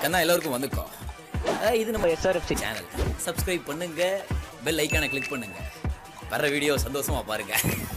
வணக்கம் எல்லாருக்கும் வந்துக்கோ அஹ் இது நம்ம எஸ்ஆர்எஃப்சி சேனல் சப்ஸ்கிரைப் பண்ணுங்க பெல் ஐக்கானை கிளிக் பண்ணுங்க வர்ற வீடியோ சந்தோஷமா பாருங்க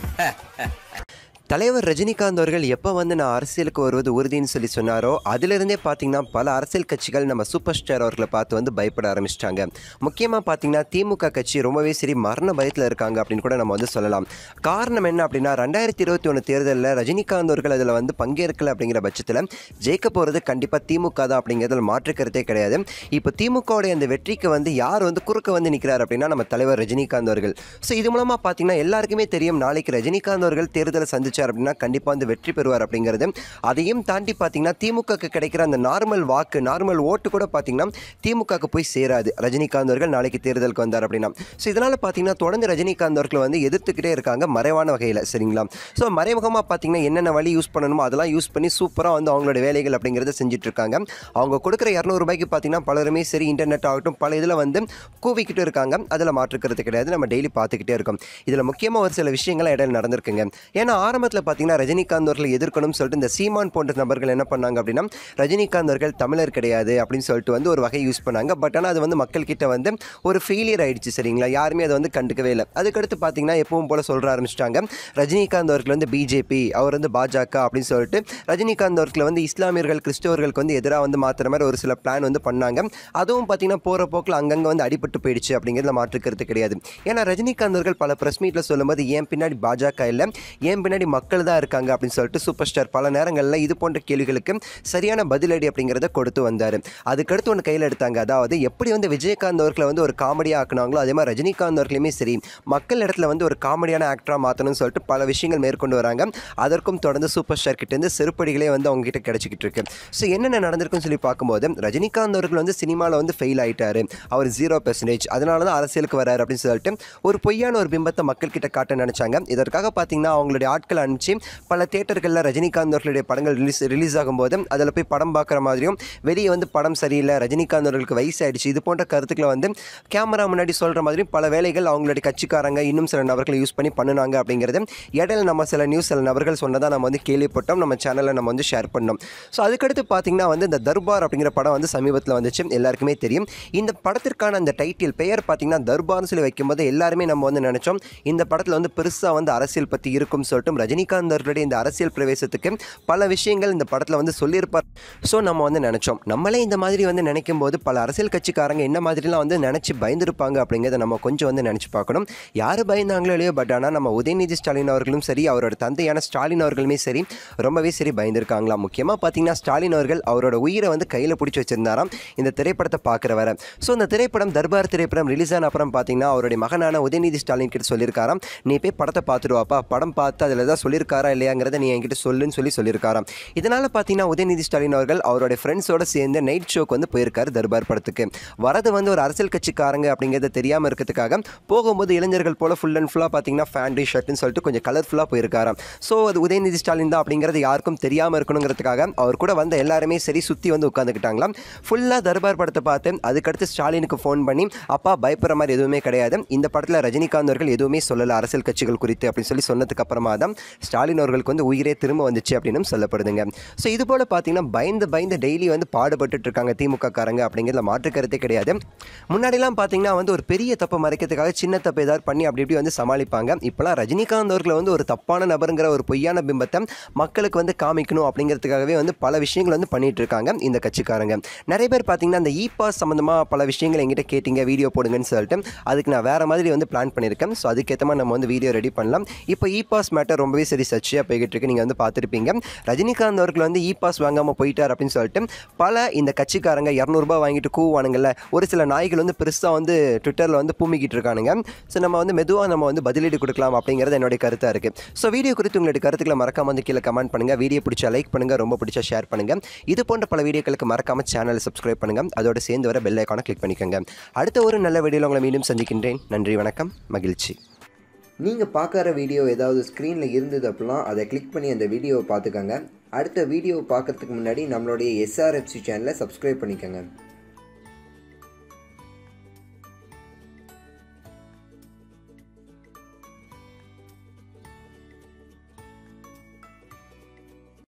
தலைவர் ரஜினிகாந்த் அவர்கள் எப்போ வந்து நான் அரசியலுக்கு வருவது உறுதின்னு சொல்லி சொன்னாரோ அதிலிருந்தே பார்த்தீங்கன்னா பல அரசியல் கட்சிகள் நம்ம சூப்பர் ஸ்டார் அவர்களை பார்த்து வந்து பயப்பட ஆரம்பிச்சிட்டாங்க முக்கியமாக பார்த்தீங்கன்னா திமுக கட்சி ரொம்பவே சரி மரண பயத்தில் இருக்காங்க அப்படின்னு கூட நம்ம வந்து சொல்லலாம் காரணம் என்ன அப்படின்னா ரெண்டாயிரத்தி இருபத்தி ஒன்று தேர்தலில் ரஜினிகாந்த் அவர்கள் அதில் வந்து பங்கேற்கல அப்படிங்கிற பட்சத்தில் ஜெயிக்க போகிறது கண்டிப்பாக திமுக தான் அப்படிங்கிறதுல மாற்றுக்கிறதே கிடையாது இப்போ திமுகவுடைய அந்த வெற்றிக்கு வந்து யார் வந்து குறுக்க வந்து நிற்கிறார் அப்படின்னா நம்ம தலைவர் ரஜினிகாந்த் அவர்கள் ஸோ இது மூலமாக பார்த்தீங்கன்னா எல்லாருக்குமே தெரியும் நாளைக்கு ரஜினிகாந்த் அவர்கள் தேர்தலை சந்திச்சார் அப்படின்னா கண்டிப்பாக வந்து வெற்றி பெறுவார் அப்படிங்கிறது அதையும் தாண்டி பார்த்தீங்கன்னா திமுகக்கு கிடைக்கிற அந்த நார்மல் வாக்கு நார்மல் ஓட்டு கூட பார்த்தீங்கன்னா திமுகக்கு போய் சேராது ரஜினிகாந்த் அவர்கள் நாளைக்கு தேர்தலுக்கு வந்தார் அப்படின்னா ஸோ இதனால் பார்த்தீங்கன்னா தொடர்ந்து ரஜினிகாந்த் அவர்கள் வந்து எதிர்த்துக்கிட்டே இருக்காங்க மறைவான வகையில் சரிங்களா ஸோ மறைமுகமாக பார்த்தீங்கன்னா என்னென்ன வழி யூஸ் பண்ணணுமோ அதெல்லாம் யூஸ் பண்ணி சூப்பராக வந்து அவங்களோட வேலைகள் அப்படிங்கிறத செஞ்சுட்டு இருக்காங்க அவங்க கொடுக்குற இரநூறுபாய்க்கு பார்த்தீங்கன்னா பலருமே சரி இன்டர்நெட் ஆகட்டும் பல இதில் வந்து கூவிக்கிட்டு இருக்காங்க அதில் மாற்றுக்கிறது கிடையாது நம்ம டெய்லி பார்த்துக்கிட்டே இருக்கோம் இதில் முக்கியமாக ஒரு சில விஷயங்கள் இடையில நடந்திருக்குங்க ஏன்னா ஆரம்பத்தில் பார்த்தீங்கன்னா ரஜினிகாந்த் அவர்களை எதிர்க்கணும்னு சொல்லிட்டு இந்த சீமான் போன்ற நபர்கள் என்ன பண்ணாங்க அப்படின்னா ரஜினிகாந்த் அவர்கள் தமிழர் கிடையாது அப்படின்னு சொல்லிட்டு வந்து ஒரு வகை யூஸ் பண்ணாங்க பட் ஆனால் அது வந்து மக்கள்கிட்ட வந்து ஒரு ஃபெயிலியர் ஆயிடுச்சு சரிங்களா யாருமே அதை வந்து கண்டுக்கவே இல்லை அதுக்கடுத்து பார்த்தீங்கன்னா எப்பவும் போல சொல்கிற ஆரம்பிச்சிட்டாங்க ரஜினிகாந்த் அவர்கள் வந்து பிஜேபி அவர் வந்து பாஜக அப்படின்னு சொல்லிட்டு ரஜினிகாந்த் அவர்களை வந்து இஸ்லாமியர்கள் கிறிஸ்தவர்களுக்கு வந்து எதிராக வந்து மாற்றுற மாதிரி ஒரு சில பிளான் வந்து பண்ணாங்க அதுவும் பார்த்தீங்கன்னா போகிற போக்கில் அங்கங்கே வந்து அடிபட்டு போயிடுச்சு அப்படிங்கிறதுல மாற்றுக்கிறது கிடையாது ஏன்னா ரஜினிகாந்த் அவர்கள் பல ப்ரெஸ் மீட்டில் சொல்லும்போது ஏன் பின்னாடி பாஜக இல்லை ஏன் பின்னாடி மக்கள் தான் இருக்காங்க அப்படின்னு சொல்லிட்டு சூப்பர் ஸ்டார் பல நேரங்களில் இது போன்ற கேள்விகளுக்கு சரியான பதிலடி அப்படிங்கிறத கொடுத்து வந்தார் அதுக்கடுத்து ஒன்று கையில் எடுத்தாங்க அதாவது எப்படி வந்து விஜயகாந்த் அவர்களை வந்து ஒரு காமெடியாக ஆக்குனாங்களோ அதே மாதிரி ரஜினிகாந்த் அவர்களையுமே சரி மக்கள் இடத்துல வந்து ஒரு காமெடியான ஆக்டராக மாற்றணும்னு சொல்லிட்டு பல விஷயங்கள் மேற்கொண்டு வராங்க அதற்கும் தொடர்ந்து சூப்பர் ஸ்டார் கிட்டேருந்து செருப்படிகளே வந்து அவங்க கிட்ட கிடைச்சிக்கிட்டு இருக்கு ஸோ என்னென்ன நடந்திருக்குன்னு சொல்லி பார்க்கும்போது ரஜினிகாந்த் அவர்கள் வந்து சினிமாவில் வந்து ஃபெயில் ஆயிட்டாரு அவர் ஜீரோ பெர்சன்டேஜ் அதனால தான் அரசியலுக்கு வராரு அப்படின்னு சொல்லிட்டு ஒரு பொய்யான ஒரு பிம்பத்தை மக்கள் கிட்ட காட்ட நினைச்சாங்க இதற்காக பார்த்தீங்கன்னா அவங்களுடைய ஆட்கள் அனுப்பிச்சு பல தேட்டர்களில் ரஜினிகாந்த் அவர்களுடைய படங்கள் ரிலீஸ் ரிலீஸ் ஆகும்போது அதில் போய் படம் பார்க்குற மாதிரியும் வெளியே வந்து படம் சரியில்லை ரஜினிகாந்த் அவர்களுக்கு வயசாயிடுச்சு இது போன்ற கருத்துக்களை வந்து கேமரா முன்னாடி சொல்கிற மாதிரி பல வேலைகள் அவங்களுடைய கட்சிக்காரங்க இன்னும் சில நபர்களை யூஸ் பண்ணி பண்ணுனாங்க அப்படிங்கிறது இடையில நம்ம சில நியூஸ் சில நபர்கள் சொன்னதாக நம்ம வந்து கேள்விப்பட்டோம் நம்ம சேனலில் நம்ம வந்து ஷேர் பண்ணோம் ஸோ அதுக்கடுத்து பார்த்தீங்கன்னா வந்து இந்த தர்பார் அப்படிங்கிற படம் வந்து சமீபத்தில் வந்துச்சு எல்லாருக்குமே தெரியும் இந்த படத்திற்கான அந்த டைட்டில் பெயர் பார்த்தீங்கன்னா தர்பார்னு சொல்லி வைக்கும்போது எல்லாருமே நம்ம வந்து நினச்சோம் இந்த படத்தில் வந்து பெருசாக வந்து அரசியல் பற்றி இருக்கும்னு சொல்லிட்டு ரஜினிகாந்த் அவர்களுடைய இந்த அரசியல் பிரவேசத்துக்கு பல விஷயங்கள் இந்த படத்தில் வந்து சொல்லியிருப்பார் ஸோ நம்ம வந்து நினச்சோம் நம்மளே இந்த மாதிரி வந்து நினைக்கும் போது பல அரசியல் கட்சிக்காரங்க என்ன மாதிரிலாம் வந்து நினச்சி பயந்துருப்பாங்க அப்படிங்கிறத நம்ம கொஞ்சம் வந்து நினச்சி பார்க்கணும் யார் பயந்தாங்களோ இல்லையோ பட் ஆனால் நம்ம உதயநிதி ஸ்டாலின் அவர்களும் சரி அவரோட தந்தையான ஸ்டாலின் அவர்களுமே சரி ரொம்பவே சரி பயந்துருக்காங்களாம் முக்கியமாக பார்த்தீங்கன்னா ஸ்டாலின் அவர்கள் அவரோட உயிரை வந்து கையில் பிடிச்சி வச்சிருந்தாராம் இந்த திரைப்படத்தை பார்க்குற வர ஸோ இந்த திரைப்படம் தர்பார் திரைப்படம் ரிலீஸ் ஆன அப்புறம் பார்த்தீங்கன்னா அவருடைய மகனான உதயநிதி ஸ்டாலின் கிட்ட சொல்லியிருக்காராம் நீ போய் படத்தை பார்த்துட்டு வாப்பா படம் பார்த்து அதில் ஏதாவது சொல்லியிருக்காரா இல்லையாங்கிறத நீ என்கிட்ட சொல்லுன்னு சொல்லி சொல்லியிருக்காராம் இதனால் பார்த்தீங்கன்னா உதயநிதி ஸ்டாலின் அவர்கள் அவருடைய ஃப்ரெண்ட்ஸோட சேர்ந்து நைட் ஷோக்கு வந்து போயிருக்காரு தர்பார் படத்துக்கு வரது வந்து ஒரு அரசியல் கட்சிக்காரங்க அப்படிங்கிறது தெரியாமல் இருக்கிறதுக்காக போகும்போது இளைஞர்கள் போல ஃபுல் அண்ட் ஃபுல்லாக பார்த்தீங்கன்னா ஃபேண்டி ஷர்ட்னு சொல்லிட்டு கொஞ்சம் கலர்ஃபுல்லாக போயிருக்காராம் ஸோ அது உதயநிதி ஸ்டாலின் தான் அப்படிங்கிறது யாருக்கும் தெரியாமல் இருக்கணுங்கிறதுக்காக அவர் கூட வந்த எல்லாருமே சரி சுற்றி வந்து உட்காந்துக்கிட்டாங்களாம் ஃபுல்லாக தர்பார் படத்தை பார்த்து அதுக்கடுத்து ஸ்டாலினுக்கு ஃபோன் பண்ணி அப்பா பயப்படுற மாதிரி எதுவுமே கிடையாது இந்த படத்தில் ரஜினிகாந்த் அவர்கள் எதுவுமே சொல்லலை அரசியல் கட்சிகள் குறித்து அப்படின்னு சொல்லி சொன்னதுக்கு அப்புறமா தான் ஸ்டாலின் அவர்களுக்கு வந்து உயிரே திரும்ப வந்துச்சு அப்படின்னு சொல்லப்படுதுங்க ஸோ இது போல் பார்த்தீங்கன்னா பயந்து பயந்து டெய்லி வந்து பாடுபட்டுட்டு இருக்காங்க திமுக காரங்க அப்படிங்கிறதுல மாற்று கருத்தே கிடையாது முன்னாடிலாம் பார்த்தீங்கன்னா வந்து ஒரு பெரிய தப்பை மறைக்கிறதுக்காக சின்ன தப்பு ஏதாவது பண்ணி அப்படி இப்படி வந்து சமாளிப்பாங்க இப்போலாம் ரஜினிகாந்த் அவர்களை வந்து ஒரு தப்பான நபருங்கிற ஒரு பொய்யான பிம்பத்தை மக்களுக்கு வந்து காமிக்கணும் அப்படிங்கிறதுக்காகவே வந்து பல விஷயங்கள் வந்து பண்ணிட்டு இருக்காங்க இந்த கட்சிக்காரங்க நிறைய பேர் பார்த்தீங்கன்னா அந்த இ பாஸ் சம்மந்தமாக பல விஷயங்கள் எங்கிட்ட கேட்டிங்க வீடியோ போடுங்கன்னு சொல்லிட்டு அதுக்கு நான் வேறு மாதிரி வந்து பிளான் பண்ணியிருக்கேன் ஸோ அதுக்கேற்ற மாதிரி நம்ம வந்து வீடியோ ரெடி பண்ணலாம் இப்போ இ பாஸ் மேட்டர் ரொம்பவே சரி சர்ச்சையாக போய்கிட்டு இருக்கு நீங்கள் வந்து பார்த்துருப்பீங்க ரஜினிகாந்த் அவர்கள் வந்து இ பாஸ் வாங்காமல் போயிட்டார் அப்படின்னு சொல்லிட்டு பல இந்த கட்சிக்காரங்க இரநூறுபா வாங்கிட்டு கூவானுங்கள்ல ஒரு சில நாய்கள் வந்து பெருசாக வந்து ட்விட்டரில் வந்து பூமிக்கிட்டு இருக்கானுங்க ஸோ நம்ம வந்து மெதுவாக நம்ம வந்து பதிலீடு கொடுக்கலாம் அப்படிங்கிறது என்னுடைய கருத்தாக இருக்குது ஸோ வீடியோ குறித்து உங்களுடைய கருத்துக்களை மறக்காம வந்து கீழே கமெண்ட் பண்ணுங்கள் வீடியோ பிடிச்சா லைக் பண்ணுங்கள் ரொம்ப பிடிச்சா ஷேர் பண்ணுங்கள் இது போன்ற பல வீடியோக்களுக்கு மறக்காம சேனலை சப்ஸ்கிரைப் பண்ணுங்கள் அதோட சேர்ந்து வர பெல் ஐக்கானை கிளிக் பண்ணிக்கோங்க அடுத்த ஒரு நல்ல வீடியோவில் உங்களை மீண்டும் சந்திக்கின்றேன் நன்றி வணக்கம் மகிழ்ச்சி நீங்கள் பார்க்குற வீடியோ ஏதாவது ஸ்க்ரீனில் இருந்தது அப்படின்னா அதை கிளிக் பண்ணி அந்த வீடியோவை பார்த்துக்கோங்க அடுத்த வீடியோ பார்க்கறதுக்கு முன்னாடி நம்மளுடைய எஸ்ஆர்எஃப்சி சேனலை சப்ஸ்கிரைப் பண்ணிக்கோங்க